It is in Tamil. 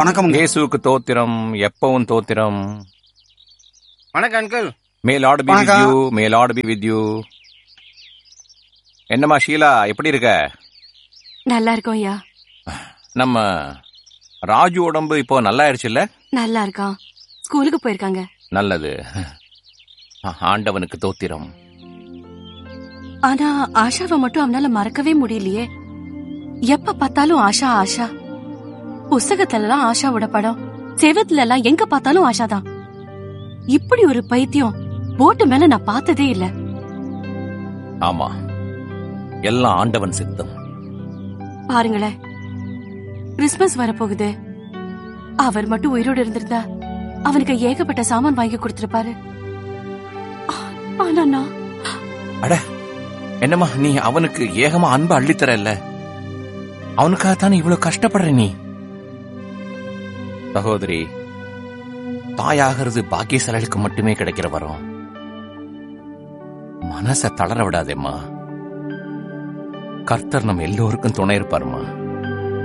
வணக்கம்ங்க இயேசுவுக்கு தோத்திரம் எப்பவும் தோத்திரம் வணக்கம் uncle may Lord be with வணக்கம். You may Lord be with you என்னம்மா ஷீலா எப்படி இருக்க நல்லா இருக்கோம் ஐயா நம்ம ராஜு உடம்பு இப்போ நல்லா ஆயிடுச்சுல்ல நல்லா இருக்கான் ஸ்கூலுக்கு போயிருக்காங்க நல்லது ஆண்டவனுக்கு தோத்திரம் ஆனா ஆஷாவை மட்டும் அவனால மறக்கவே முடியலையே எப்ப பார்த்தாலும் ஆஷா ஆஷா புஸ்தகத்துல எல்லாம் ஆஷாவோட படம் செவத்துல எல்லாம் எங்க பார்த்தாலும் ஆஷாதான் இப்படி ஒரு பைத்தியம் போட்டு மேல நான் பார்த்ததே இல்ல ஆமா எல்லாம் ஆண்டவன் சித்தம் பாருங்களேன் கிறிஸ்மஸ் வரப்போகுது அவர் மட்டும் உயிரோடு இருந்திருந்தா அவனுக்கு ஏகப்பட்ட சாமான் வாங்கி கொடுத்திருப்பாரு ஆ- ஆனா நான் அட என்னம்மா நீ அவனுக்கு ஏகமா அன்பு அள்ளித்தர இல்ல அவனுக்காகத்தானே இவ்வளவு கஷ்டப்படுற நீ சகோதரி தாயாகிறது பாக்கியசாலிகளுக்கு மட்டுமே கிடைக்கிற வரம் மனச தளர விடாதேம்மா கர்த்தர் நம்ம எல்லோருக்கும் துணை இருப்பாருமா